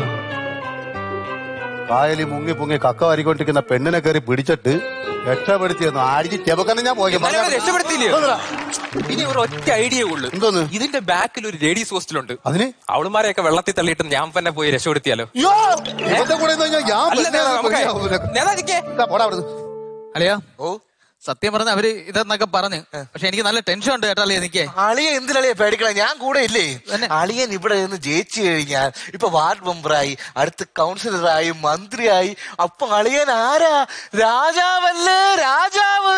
S6: കായലി മുങ്ങി പൊങ്ങി കക്ക വാരിക്കൊണ്ടിരിക്കുന്ന പെണ്ണിനെ കയറി പിടിച്ചിട്ട് രക്ഷപ്പെടുത്തിയെന്നു അടിച്ച് ചെബക്കന്നെ ഞാൻ പോയി
S8: എന്നാലും അവൻ രക്ഷപ്പെടുത്തിയില്ലയോ ഇനി ഒരു ഒറ്റ ഐഡിയ ഉള്ളു
S6: എന്തോന്ന്?
S8: ഇതിന്റെ ബാക്കിൽ ഒരു ലേഡീസ് ഹോസ്റ്റലുണ്ട്
S6: അതിന്
S8: അവളുമാരെയൊക്കെ വെള്ളത്തിൽ തള്ളിയിട്ട് ഞാൻ തന്നെ പോയി രക്ഷപ്പെടുത്തിയാലോ
S6: അയ്യോ, ഇവന്റെ കൂടെ ഇരുന്ന് കഴിഞ്ഞാ ഞാൻ
S8: അല്ല
S6: പെണ്ണിനെ
S8: നേതാ, നമുക്ക്
S6: കൊല്ലിയാ.
S8: നേതാ നിക്കേ.
S6: ഇതാ, പോടാ അവിടുന്ന്.
S5: അല്ലയോ
S6: ഓ
S5: സത്യം പറഞ്ഞ അവര് ഇതെന്നൊക്കെ പറഞ്ഞു പക്ഷെ എനിക്ക് നല്ല ടെൻഷൻ ഉണ്ട് കേട്ടല്ലേ എനിക്ക്
S4: അളിയ എന്തിനളിയ പേടിക്കണം ഞാൻ കൂടെ ഇല്ലേ അളിയൻ ഇവിടെ നിന്ന് ജയിച്ചു കഴിഞ്ഞാൽ ഇപ്പൊ വാർഡ് മെമ്പറായി അടുത്ത് കൗൺസിലറായി മന്ത്രിയായി അപ്പൊ അളിയൻ ആരാ രാജാവല്ലേ രാജാവ്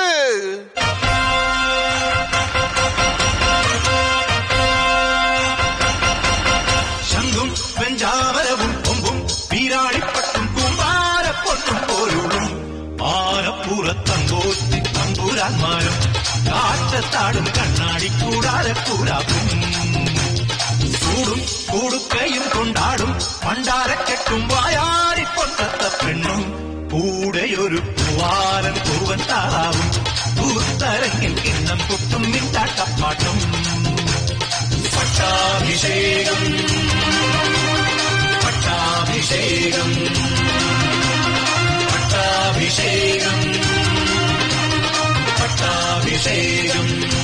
S1: ശംഖും വെഞ്ചാമരവും കൊമ്പും വീരാളിപ്പട്ടും കുമാരപ്പൊട്ടും പോലുള്ളും പാറപ്പുറത്തങ്കോത്തി തമ്പുരാന്മാരും കാറ്റത്താടും കണ്ണാടി കൂടാതെ കൂടാക്കും ചൂടും കൂടുക്കയും കൊണ്ടാടും പണ്ടാരക്കെട്ടും വായാടിക്കൊണ്ടത്ത പെണ്ണും കൂടെയൊരു പൂവാലൻ പൂവൻ താറാവും പൂത്തരങ്ങിൽ കിണ്ണം കുട്ടും മിണ്ടാട്ടപ്പാട്ടും പട്ടാഭിഷേകം പട്ടാഭിഷേകം പട്ടാഭിഷേകം പട്ടാഭിഷേകം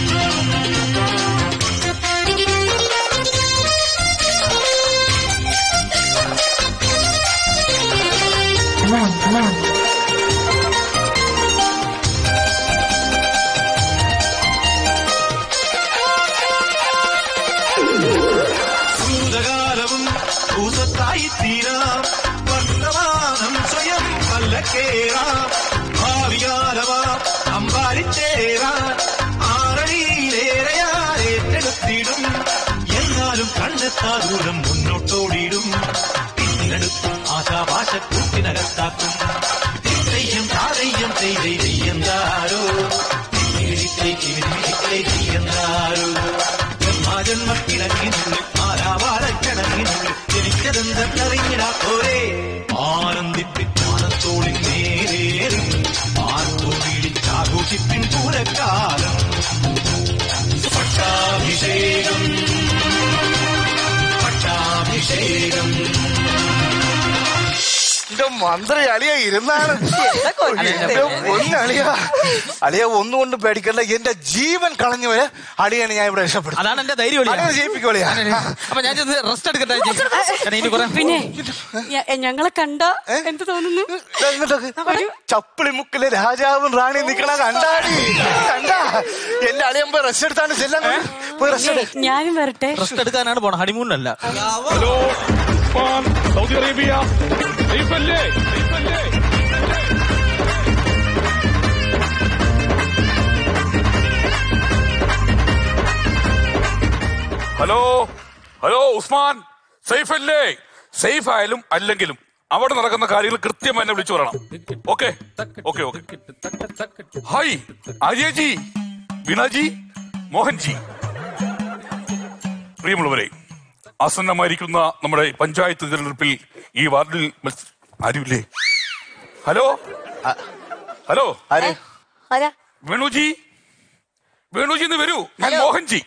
S1: ഭൂതകാലവും ഭൂതത്തായി തീരാം വർത്തമാനം സ്വയം വല്ലക്കേറാം ഭാവികാലമാം അമ്പാലിച്ചേരാൻ ആറടിയിലേറെയാൽ ഏറ്റെടുത്തിടും എന്നാലും കണ്ടെത്താ ദൂരം മുന്നോട്ടോടിയിടും പിന്നെടുത്തും ആശാഭാഷ കൂട്ടിനകത്താക്കും തെയ്യം താരയ്യം തെയ്യ് തെയ്യന്താരോ ചെയ്യുന്നാരോ ജന്മക്കിണങ്ങിനുള്ളിൽ ആരാവാരക്കിണങ്ങിനുള്ളിൽ ജനിച്ചതെന്തെന്നറിഞ്ഞിടാ പോരെ ആനന്ദിപ്പിൻ മാനത്തോളിൽ നേരേറി ആർക്കു പിടിച്ചാഘോഷിപ്പിൻ പൂരക്കാലം പട്ടാഭിഷേകം പട്ടാഭിഷേകം
S4: എന്റെ മന്ത്രി അളിയ ഇരുന്നാണ് എന്റെ പൊന്നളിയ അളിയ ഒന്നുകൊണ്ട് പേടിക്കണ്ട എന്റെ ജീവൻ കളഞ്ഞു പോയ അളിയാണ് ഞാൻ ഇവിടെ രക്ഷപ്പെടും
S5: അതാണ് എന്റെ ധൈര്യം അളിയാ.
S4: അളിയെ ജയിപ്പിക്കോളിയാ
S5: അപ്പൊ ഞാൻ റെസ്റ്റ് എടുക്കട്ടെ ചേച്ചി? കാരണം ഇനി കുറെ
S3: പിന്നെ ഞ- ഞങ്ങളെ കണ്ട എന്ത് തോന്നുന്നു
S4: ചപ്പിളി മുക്കിലെ രാജാവും റാണി നിക്കണ കണ്ടാടി കണ്ടാ എന്റെ അളിയൻ പോയി റെസ്റ്റ് എടുത്താണ് ചെല്ലാൻ പോയി റെസ്റ്റ് എടു
S3: ഞാനും വരട്ടെ
S5: റെസ്റ്റ് എടുക്കാനാണ് പോണത് ഹണിമൂണിനല്ല
S7: ഹലോ ഉസ്മാൻ, സൗദി അറേബ്യ സൈഫല്ലേ സൈഫല്ലേ ഹലോ ഹലോ ഉസ്മാൻ സേഫ് അല്ലേ സേഫ് ആയാലും അല്ലെങ്കിലും അവിടെ നടക്കുന്ന കാര്യങ്ങൾ കൃത്യമായി എന്നെ വിളിച്ചു പറയണം okay okay okay hi Ajayji Beenaji Mohanji പ്രിയമുള്ളവരെ ആസന്നമായിരിക്കുന്ന നമ്മുടെ പഞ്ചായത്ത് തിരഞ്ഞെടുപ്പിൽ ഈ വാർഡിൽ മത്സ- ആരുമില്ലേ ഹലോ ഹലോ
S4: ആര്
S2: ആരാ
S7: വേണുജി വേണുജി എന്ന് വരൂ ഞാൻ
S2: ഹലോ.
S7: മോഹൻജി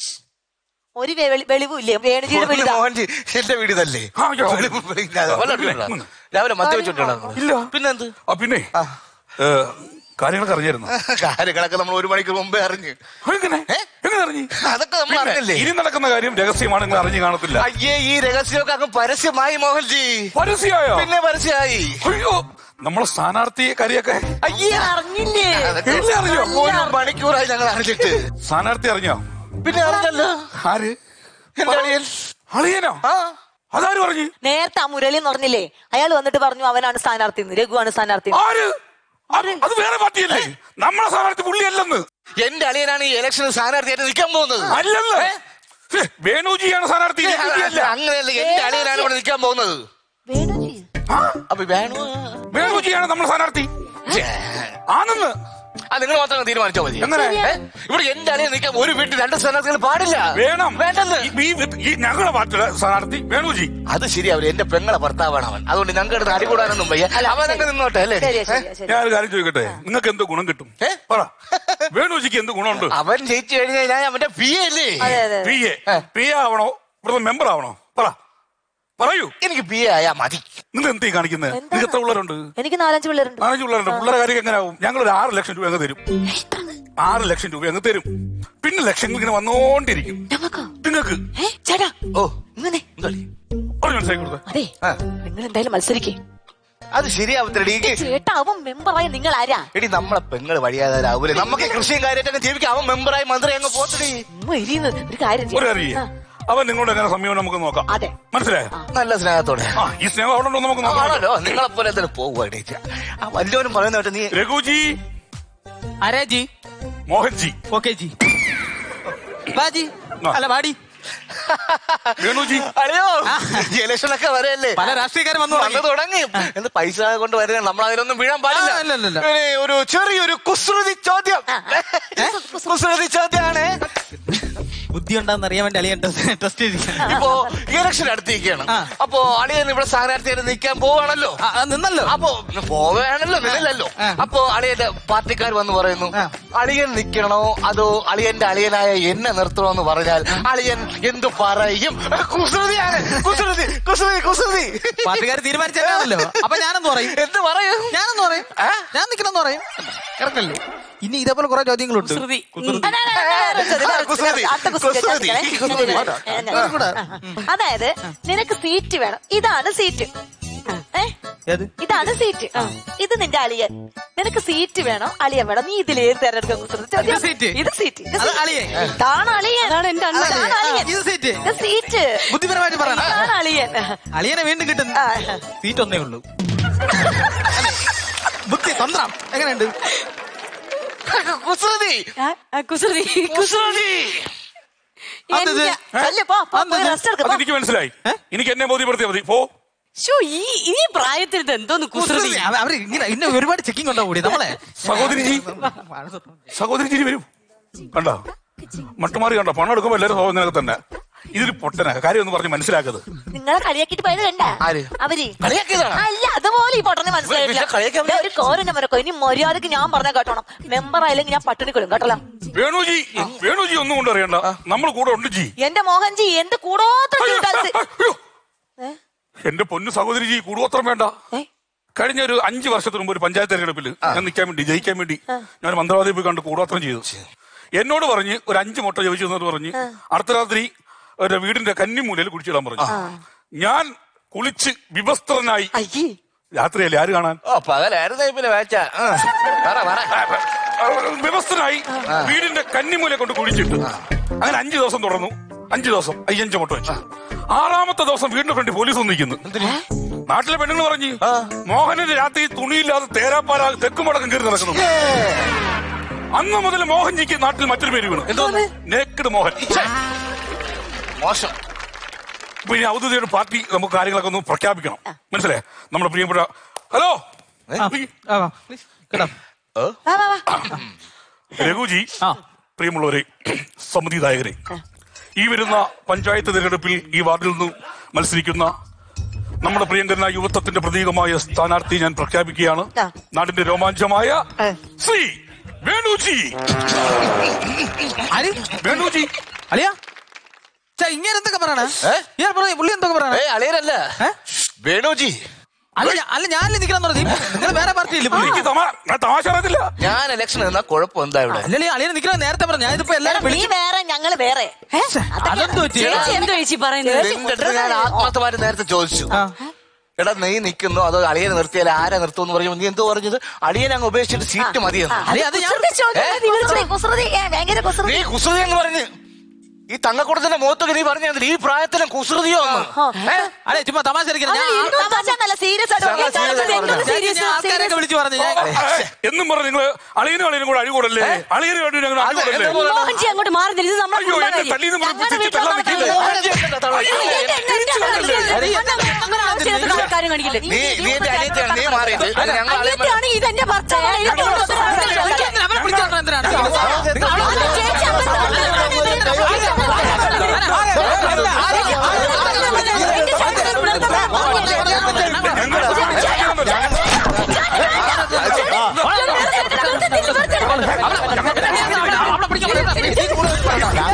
S2: ഒരു വെ- വെളിവും ഇല്ലേ വേണുജിയുടെ വെളിതാ
S4: മോഹൻജി എന്റെ വീട് ഇതല്ലേ
S7: ആ, ഞാൻ-
S4: വെളിവ് വെളിയില്ലാതെ. വല്ല അടിയുണ്ടോ? രാവിലെ മദ്യവെച്ചോണ്ടാണോ
S7: ഇല്ല
S4: പിന്നെന്ത്
S7: ആ പിന്നെ ഏ, കാര്യങ്ങളൊക്കെ അറിഞ്ഞായിരുന്നു
S4: കാര്യങ്ങളൊക്കെ നമ്മൾ ഒരു മണിക്കൂർ മുമ്പേ അറിഞ്ഞു
S7: എങ്ങനെ എങ്ങനെ അറിഞ്ഞു
S4: അതൊക്കെ നമ്മൾ
S7: പിന്നെ,
S4: അറിഞ്ഞില്ലേ
S7: ഇനി നടക്കുന്ന കാര്യം രഹസ്യമാണ് നിങ്ങൾ അറിഞ്ഞു കാണത്തില്ല
S4: അയ്യേ ഈ രഹസ്യമൊക്കെ അങ്ങ് പരസ്യമായി മോഹൻജി
S7: പരസ്യമായോ
S4: പിന്നെ പരസ്യമായി
S7: അയ്യോ നമ്മളെ സ്ഥാനാർത്ഥി കാര്യമൊക്കെ
S4: അയ്യേ
S2: അറിഞ്ഞില്ലേ
S4: അതൊക്കെ
S7: ഇല്ല, അറിഞ്ഞോ?
S4: ഒരു മണിക്കൂറായി ഞങ്ങൾ അറിഞ്ഞിട്ട്
S7: സ്ഥാനാർത്ഥി അറിഞ്ഞോ
S4: പിന്നെ അറിഞ്ഞല്ലോ
S7: ആര്
S4: എന്റെ അളിയൻ
S7: അളിയനോ
S4: ആ
S7: അതാര് പറഞ്ഞു
S2: നേരത്തെ ആ മുരളി എന്ന് പറഞ്ഞില്ലേ അയാൾ വന്നിട്ട് പറഞ്ഞു അവനാണ് സ്ഥാനാർത്ഥി രഘുവാണ് സ്ഥാനാർത്ഥി
S7: ആര് അത് അത് വേറെ പാർട്ടിയല്ലേ നമ്മളെ സ്ഥാനാർത്ഥി പുള്ളിയല്ലെന്ന്
S4: എന്റെ അളിയനാണ് ഈ ഇലക്ഷന് സ്ഥാനാർത്ഥിയായിട്ട് നിൽക്കാൻ പോകുന്നത്
S7: അല്ലെന്ന് ഛെ, വേണുജിയാണ് സ്ഥാനാർത്ഥി
S4: ഏ,
S7: രഘുജിയല്ല.
S4: അങ്ങനെയല്ല എന്റെ അളിയനാണ് ഇവിടെ നിൽക്കാൻ പോകുന്നത്
S2: വേണുജി
S7: ആ,
S4: അപ്പൊ വേണു
S7: വേണുജിയാണ് നമ്മുടെ സ്ഥാനാർത്ഥി
S4: ഛേ,
S7: ആണെന്ന്
S4: ആ നിങ്ങൾ മാത്രം തീരുമാനിച്ചാൽ മതി
S7: എങ്ങനെ?
S4: ഏ? ഇവിടെ എന്റെ അളിയൻ നിൽക്കാൻ ഒരു വീട്ടിൽ രണ്ട് സ്ഥാനാർത്ഥികൾ പാടില്ല
S7: വേണം
S4: വേണ്ടെന്ന്
S7: ഈ- ഈ- ഈ ഞങ്ങളുടെ പാർട്ടിയുടെ സ്ഥാനാർത്ഥി വേണുജി
S4: അത് ശരിയാവില്ല എന്റെ പെങ്ങളെ ഭർത്താവാണ് അവൻ അതുകൊണ്ട് ഞങ്ങളുടെ അടികൂടാനൊന്നും വയ്യ അവനൊക്കെ നിന്നോട്ടെ അല്ലേ
S2: ശരിയാ
S4: ഏ?
S2: ശരിയാ ശരി
S7: ഞാൻ ഒരു കാര്യം ചോദിക്കട്ടെ നിങ്ങൾക്ക് എന്ത് ഗുണം കിട്ടും
S4: ഏ?
S7: പറ വേണുജിക്ക് എന്ത് ഗുണമുണ്ട്
S4: അവൻ ജയിച്ചു കഴിഞ്ഞാൽ ഞാൻ അവന്റെ പി അല്ലേ
S2: അതെ അതെ
S7: പി എ പി എ ആവണോ ഇവിടുത്തെ മെമ്പർ ആവണോ പറ പറയൂ
S4: എനിക്ക് പി എ ആയാ മതി
S7: നിങ്ങൾ എന്തീ കാണിക്കുന്നത് നിങ്ങൾക്ക് എത്ര പിള്ളേരുണ്ട്
S2: എനിക്ക് നാലഞ്ച് പിള്ളേരുണ്ട്
S7: നാലഞ്ച് പിള്ളേരുണ്ട് പിള്ളേരെ കാര്യം എങ്ങനെ ആവും ഞങ്ങൾ ഒരു ആറ് ലക്ഷം രൂപ അങ്ങ് തരും ആറ് ലക്ഷം രൂപ അങ്ങ് തരും പിന്നെ ലക്ഷങ്ങൾ ഇങ്ങനെ വന്നോണ്ടിരിക്കും
S2: നമുക്കോ
S7: നിങ്ങൾക്ക്
S2: ഏ ചേട്ടാ
S4: ഓ
S2: ഇങ്ങനെ
S4: എന്തോടി?
S7: ഒരു മനസ്സിലാക്കി കൊടുത്ത
S2: അതെ
S4: ആ,
S2: നിങ്ങൾ എന്തായാലും മത്സരിക്കേ
S4: അത് ശരിയാവത്തില്ലടി ഈ-
S2: ചേട്ടാ അവൻ മെമ്പറായ നിങ്ങൾ ആരാ
S4: എടി നമ്മളെ പെങ്ങള് വഴിയാതാവൂലേ നമുക്ക് കൃഷിയും കാര്യമായിട്ടൊക്കെ ജീവിക്കാം അവൻ മെമ്പറായി മന്ത്രി അങ്ങ് പോത്തടി
S2: ഉമ്മ എരിയുന്നു. ഒരു കാര്യം
S7: ഒരു
S2: ചെയ്യ്.
S7: അറിയേ
S2: ആ,
S7: അവൻ നിങ്ങളോട് എങ്ങനെ സമയം നമുക്ക് നോക്കാം
S2: അതെ.
S7: മനസ്സിലായോ
S4: നല്ല സ്നേഹത്തോടെ
S7: ആ ഈ സ്നേഹം അവിടെ ഉണ്ടോ എന്ന് നമുക്ക് നോക്കാം
S4: ആണല്ലോ നിങ്ങളെ പോലെ തന്നെ പോവുക ആ വല്ലോനും പറയുന്ന കേട്ടോ നീ
S7: രഘുജി
S5: ആരാ ജി
S7: മോഹൻജി
S5: ഓക്കെ ജി ബാജി അല്ല വാടി
S7: വേണുജി
S4: അയ്യോ ഇലക്ഷനൊക്കെ വരെയല്ലേ
S5: പല രാഷ്ട്രീയക്കാരും വന്നു
S4: വന്ന് തുടങ്ങി എന്ത് പൈസ കൊണ്ട് വരെ നമ്മൾ അതിലൊന്നും വീഴാൻ പാടില്ല
S5: ആ, ഇല്ല, ഇല്ല, ഇല്ല.
S4: ഇനി ഒരു ചെറിയൊരു കുസൃതി ചോദ്യം കുസൃതി ചോദ്യമാണ്
S5: ബുദ്ധി ഉണ്ടാന്ന് അറിയാൻ വേണ്ടി അളിയൻ ടെസ്റ്റ് ചെയ്തിരിക്കുകയാണ്
S4: ഇപ്പോ ഇലക്ഷൻ അടുത്തിരിക്കുകയാണ്
S5: ആ.
S4: അപ്പോ അളിയൻ ഇവിടെ സ്ഥാനാർത്ഥിയായിട്ട് നിൽക്കാൻ പോവാണല്ലോ
S5: ആ, ആ, നിന്നല്ലോ
S4: അപ്പോ പോവുകയാണല്ലോ നിന്നില്ലല്ലോ
S5: ആ.
S4: അപ്പോ അളിയന്റെ പാർട്ടിക്കാർ വന്ന് പറയുന്നു
S5: ആ.
S4: അളിയൻ നിക്കണോ അതോ അളിയന്റെ അളിയനായ എന്നെ നിർത്തണോന്ന് പറഞ്ഞാൽ അളിയൻ എന്തു പറയും കുസൃതിയാണ് കുസൃതി കുസൃതി കുസൃതി
S5: പാർട്ടിക്കാർ തീരുമാനിച്ചല്ലോ അപ്പൊ ഞാനെന്ന് പറയും
S4: എന്ത് പറയും
S5: ഞാനെന്ന് പറയും ഞാൻ നിക്കണമെന്ന് പറയും ഇറങ്ങല്ലോ ഇനി ഇതേപോലെ കുറെ ചോദ്യങ്ങളുണ്ട്
S3: കുസൃതി.
S5: കുസൃതി.
S2: അല്ല, അല്ല, അല്ല, വേറെ ഒരു ചോദ്യം, വേറെ ഒരു
S4: കുസൃതി,
S2: ചോദ്യം. അടുത്ത കുസൃതി
S4: കുസൃതി,
S2: ചോദിക്കണേ.
S4: കുസൃതി.
S2: ഏ, ഞാൻ-
S5: കൂടെ.
S2: അതായത് നിനക്ക് സീറ്റ് വേണം ഇതാണ് സീറ്റ് ഏ
S5: ഏത്
S2: ഇതാണ് സീറ്റ് ഇത് നിന്റെ അളിയൻ നിനക്ക് സീറ്റ് വേണം അളിയൻ വേണം നീ ഇതിലേത് തെരഞ്ഞെടുക്കാൻ കുസൃതി ചോദ്യം.
S5: ഇത് സീറ്റ്.
S2: ഇത് സീറ്റ് ഇത്
S5: അത്
S2: സീറ്റ്.
S5: അളിയൻ.
S2: ഇതാണ് അളിയൻ
S3: അതാണ് എന്റെ അണ്ണൻ.
S2: ഇതാണ് അളിയൻ
S5: ഇത് സീറ്റ്.
S2: ഇത് സീറ്റ്
S5: ബുദ്ധിപരമായിട്ട് പറയണം
S2: ഇതാണ് അളിയൻ
S5: അളിയനെ വീണ്ടും കിട്ടുന്നു
S2: ആ.
S5: സീറ്റ് ഒന്നേ ഉള്ളൂ അല്ലേ? ബുദ്ധി തന്ത്രം എങ്ങനെയുണ്ട്
S4: കുസൃതി
S3: ആ, ആ, കുസൃതി കുസൃതി
S5: അതത്
S3: എന്റെ-
S2: അല്ലേ, പോ, പോ, പോയി
S5: അതെന്ത്?
S2: rest എടുക്ക്,
S7: അത്
S2: പോ.
S7: എനിക്ക് മനസ്സിലായി എനിക്ക് എന്നെ ബോധ്യപ്പെടുത്തിയാൽ മതി പോ
S3: ശ്ശോ, ഈ ഈ പ്രായത്തിൽ ഇത് എന്തോന്ന് കുസൃതി
S5: കുസൃതി അവ- അവര് ഇങ്ങനെ ഇന്ന ഒരുപാട് ചെക്കിംഗ് ഉണ്ടാവും കൂടി നമ്മളെ
S7: സഹോദരിജി സഹോദരിജി വരും കണ്ടോ മട്ടുമാറി കണ്ടോ പണം എടുക്കുമ്പോ എല്ലാവരും സഹോദരനൊക്കെ തന്നെ ഇതൊരു പൊട്ടന കാര്യം ഒന്ന് പറഞ്ഞ് മനസ്സിലാക്കത്
S2: നിങ്ങളെ കളിയാക്കിട്ട് പോയത് കണ്ട
S4: ആര്?
S2: അവര്
S4: കളിയാക്കിയതാണോ?
S2: അല്ല അതുപോലെ ഈ പൊട്ടനെ മനസ്സിലായില്ല
S4: പക്ഷെ കളിയാക്കാൻ
S2: ദേ, ഒരു കോരന്റെ മരക്കോ ഇനി മര്യാദക്ക് ഞാൻ പറഞ്ഞ കേട്ടോണം മെമ്പർ ആയില്ലെങ്കിൽ ഞാൻ പട്ടിണി കൊല്ലും കേട്ടല്ലോ
S7: വേണുജി വേണുജി ഒന്നും കൊണ്ട് അറിയണ്ട നമ്മൾ കൂടെ ഉണ്ട് ജി
S2: എന്റെ മോഹൻജി എന്ത് കൂടോത്ര
S7: അയ്യോ,
S2: ഡാൻസ്
S7: അയ്യോ. എന്റെ പൊന്നു സഹോദരിജി കൂടുവത്രം വേണ്ട
S2: ഏ?
S7: കഴിഞ്ഞ ഒരു അഞ്ചു വർഷത്തിന് മുമ്പ് ഒരു പഞ്ചായത്ത് തെരഞ്ഞെടുപ്പിൽ ഞാൻ നിൽക്കാൻ വേണ്ടി ജയിക്കാൻ വേണ്ടി ഞാൻ മന്ത്രവാദിയെ പോയി കണ്ട് കൂടോത്രം ചെയ്തു എന്നോട് പറഞ്ഞ് ഒരു അഞ്ച് മുട്ട ജപിച്ചു എന്നിട്ട് പറഞ്ഞ് അടുത്ത രാത്രി ഒരു വീടിന്റെ കന്നിമൂലയിൽ കുടിച്ചിടാൻ പറഞ്ഞു ഞാൻ കുളിച്ച് വിവസ്ത്രനായി
S2: അയ്യേ
S7: രാത്രിയല്ലേ ആര് കാണാൻ
S4: ഓ പകലായിരുന്നു പിന്നെ വേച്ച പറ പറ
S7: വ്യവസ്ഥനായി വീടിന്റെ കന്നിമൂല കൊണ്ട് കുഴിച്ചിട്ട് അങ്ങനെ അഞ്ചു ദിവസം തുടർന്നു അഞ്ചു ദിവസം അയ്യഞ്ച് മുട്ട വെച്ചു ആറാമത്തെ ദിവസം വീടിന്റെ ഫ്രണ്ട് പോലീസ് വന്ന് നിൽക്കുന്നു നാട്ടിലെ പെണ്ണുങ്ങൾ പറഞ്ഞു മോഹനന് രാത്രി തുണിയില്ലാതെ തേരാപ്പാല തെക്കുമടക്കം കയറി നടക്കുന്നു അന്ന് മുതൽ മോഹൻജിക്ക് നാട്ടിൽ മറ്റൊരു പേര് വീണു
S4: എന്തോന്ന്?
S7: നേക്കഡ് മോഹൻ
S4: മോശം
S7: ഇപ്പൊ ഇനി ഔദ്യോഗിക പാർട്ടി നമുക്ക് കാര്യങ്ങളൊക്കെ ഒന്ന് പ്രഖ്യാപിക്കണം മനസ്സിലായേ നമ്മുടെ പ്രിയപ്പെട്ട ഹലോ
S5: ആ, വാ, please, കേട്ടോ
S2: വാ വാ വാ
S7: രഘുജി
S5: ആ.
S7: പ്രിയമുള്ളവരെ സമ്മതിദായകരെ ഈ വരുന്ന പഞ്ചായത്ത് തിരഞ്ഞെടുപ്പിൽ ഈ വാർഡിൽ നിന്ന് മത്സരിക്കുന്ന നമ്മുടെ പ്രിയങ്കരനായ യുവത്വത്തിന്റെ പ്രതീകമായ സ്ഥാനാർത്ഥി ഞാൻ പ്രഖ്യാപിക്കുകയാണ്
S2: ആ.
S7: നാടിന്റെ രോമാഞ്ചമായ
S2: ആ.
S7: ശ്രീ വേണുജി
S5: ആര്
S7: വേണുജി
S5: അളിയ ചാ ഇങ്ങനെ എന്തൊക്കെ പറയണേ
S4: ഏ?
S5: ഇയാൾ പറഞ്ഞ പുള്ളി എന്തൊക്കെ പറയണേ
S4: ഏ അളിയനല്ല
S5: ഏ?
S4: വേണുജി
S5: അല്ല ഞാ- അല്ല ഞാനല്ലേ നിൽക്കണം പറഞ്ഞു നിങ്ങൾ വേറെ പാർട്ടി ഇല്ലേ പുള്ളി
S7: എനിക്ക് തമാ- ഞാൻ തമാശ അറിയത്തില്ല
S4: ഞാൻ ഇലക്ഷൻ നിന്നാ കുഴപ്പം എന്താ ഇവിടെ
S5: അല്ലല്ലേ അളിയനെ നിൽക്കണം നേരത്തെ പറഞ്ഞു ഞാനിതിപ്പോ എല്ലാരും
S2: നീ
S5: വിളിച്ചു
S2: വേറെ ഞങ്ങള് വേറെ
S5: അതെന്തോ പറ്റി
S3: ചേച്ചി എന്തോ ചേച്ചി പറയുന്നത്
S4: നിന്റെ അടുത്ത് ഞാൻ ആത്മാർത്ഥമായിട്ട് നേരത്തെ ചോദിച്ചു
S5: ആ.
S4: എടാ നീ നിൽക്കുന്നു അതോ അളിയനെ നിർത്തിയാൽ ആരാ നിർത്തുമെന്ന് പറഞ്ഞു നീ എന്തോ പറഞ്ഞത് അളിയനെ അങ്ങ് ഉപേക്ഷിച്ചിട്ട് സീറ്റ് മതിയെന്ന്
S5: അളിയ അത് ഞാൻ
S2: കുസൃതി ചോദ്യം,
S4: ഏ?
S2: കുസൃതി, കുസൃതി, ഏ, ഭയങ്കര കുസൃതി.
S4: നീ കുസൃതി എന്ന് പറഞ്ഞ് ഈ തങ്ങക്കൂടത്തിന്റെ മുഖത്തൊക്കെ നീ പറഞ്ഞു ഈ പ്രായത്തിലും കുസൃതിയോ ഒന്ന് ഏ?
S5: അല്ലെ ചുമ്മാ തമാശ കളിക്കണം ഞാൻ
S2: ഇന്നും തമാശ എന്നല്ല, serious ആയിട്ട്
S4: ഞങ്ങൾ
S2: പറഞ്ഞാ.
S4: serious ആയിട്ട്
S2: എന്നോട്
S4: പറഞ്ഞാ.
S2: serious,
S5: ഞാൻ ആൾക്കാരൊക്കെ
S2: serious.
S5: വിളിച്ചു പറഞ്ഞു ഞാൻ
S7: ഏ, എന്നും പറഞ്ഞ് നിങ്ങള് അളിയനും അളിയനും കൂടെ അഴികൂടല്ലേ അളിയനും വേണ്ടി ഞങ്ങൾ
S4: അതെ,
S7: അഴികൂടല്ലേ
S4: എന്താ പറയുക?
S3: മോഹൻജി അങ്ങോട്ട് മാറി നിൽക്കുന്നത് നമ്മുടെ
S7: അയ്യോ എന്നെ
S3: കുടുംബകാര്യം.
S7: തല്ലിന്ന്
S2: ഞങ്ങളുടെ
S7: പിടിച്ച്
S2: വീട്ടിൽ
S7: തല്ലാൻ
S2: നടക്കുന്ന
S7: നിൽക്കില്ലേ
S4: മോഹൻജി എന്താ തള്ളേ?
S2: എന്റെ- എന്റെ- എന്റെ- എന്റെ-
S3: അങ്ങനെ- അങ്ങനെ ആവശ്യമില്ലാത്ത കാര്യം കാണിക്കില്ലേ
S4: നീ നീ എന്റെ അനിയത്തിയാണ് നീ മാറിയിട്ട് ഞങ്ങൾ അളിയൻ
S3: അനിയത്തിയാണ് ഇത് എന്റെ ഭർത്താവാണ് ഇതിന്റെ കൂടെ ഒത്തിരി ആൾക്കാരുണ്ട്.
S5: അവരെ വിളിച്ചു പറഞ്ഞത് എന്തിനാണ്
S3: അവളെ ചേച്ചി അങ്ങനെ
S5: അവളെ പിടിക്കാൻ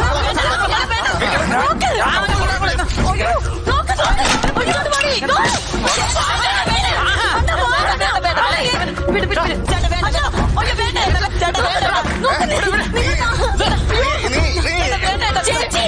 S4: നീ നീ
S2: ചേച്ചി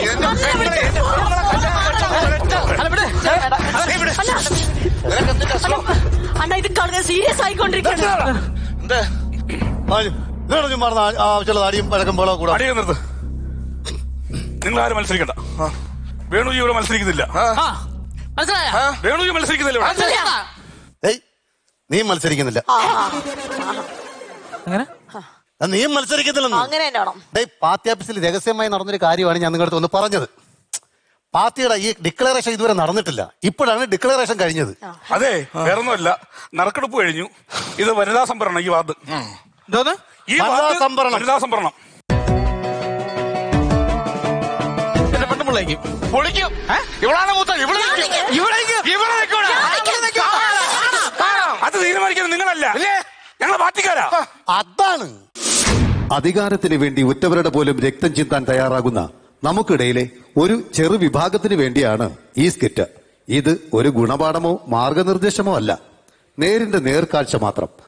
S3: അണ്ണ ഇത് കളഞ്ഞ സീരിയസ് ആയിക്കൊണ്ടിരിക്കുന്നു
S4: എന്താ
S6: ഇതാണ് ചുമ്മാ ആവശ്യമുള്ള അടിയും പഴക്കം പോലെ കൂടാ
S7: അടിയ നിർത്ത് നിങ്ങൾ ആരും മത്സരിക്കണ്ട വേണുജി ഇവിടെ മത്സരിക്കുന്നില്ല
S5: ആ മനസ്സിലായ
S7: വേണുജി മത്സരിക്കുന്നില്ല ഇവിടെ
S6: ഏയ് നീ മത്സരിക്കുന്നില്ല
S5: അങ്ങനെ
S6: ആ, നീയും മത്സരിക്കുന്നില്ലെന്ന്
S2: അങ്ങനെ തന്നെ വേണം
S6: ഡേയ് പാർട്ടി ഓഫീസിൽ രഹസ്യമായി നടന്നൊരു കാര്യമാണ് ഞാൻ നിങ്ങളുടെ ഒന്ന് പറഞ്ഞത് പാർട്ടിയുടെ ഈ ഡിക്ലറേഷൻ ഇതുവരെ നടന്നിട്ടില്ല ഇപ്പോഴാണ് ഡിക്ലറേഷൻ കഴിഞ്ഞത്
S7: അതെ വേറൊന്നുമല്ല നറുക്കെടുപ്പ് കഴിഞ്ഞു ഇത് വനിതാ സംഭരണം ഈ വാർഡ്
S5: എന്തോന്ന്
S7: ഈ
S6: വനിതാ
S7: വാർഡ്
S6: സംഭരണം.
S7: വനിതാ സംഭരണം
S5: എന്റെ പെണ്ണുപിള്ളേക്ക്
S4: പൊളിക്കും ഇവളാണ് മൂത്ത ഇവിടെ നിൽക്കും. ഇവിടെ നിൽക്കൂടാ.
S7: അത് തീരുമാനിക്കുന്നത് നിങ്ങളല്ല ഞങ്ങളെ പാർട്ടിക്കാരാ
S6: അതാണ്
S9: അധികാരത്തിന് വേണ്ടി ഉറ്റവരുടെ പോലും രക്തം ചിന്താൻ തയ്യാറാകുന്ന നമുക്കിടയിലെ ഒരു ചെറു വിഭാഗത്തിന് വേണ്ടിയാണ് ഈ സ്കിറ്റ് ഇത് ഒരു ഗുണപാഠമോ മാർഗനിർദ്ദേശമോ അല്ല നേരിന്റെ നേർക്കാഴ്ച മാത്രം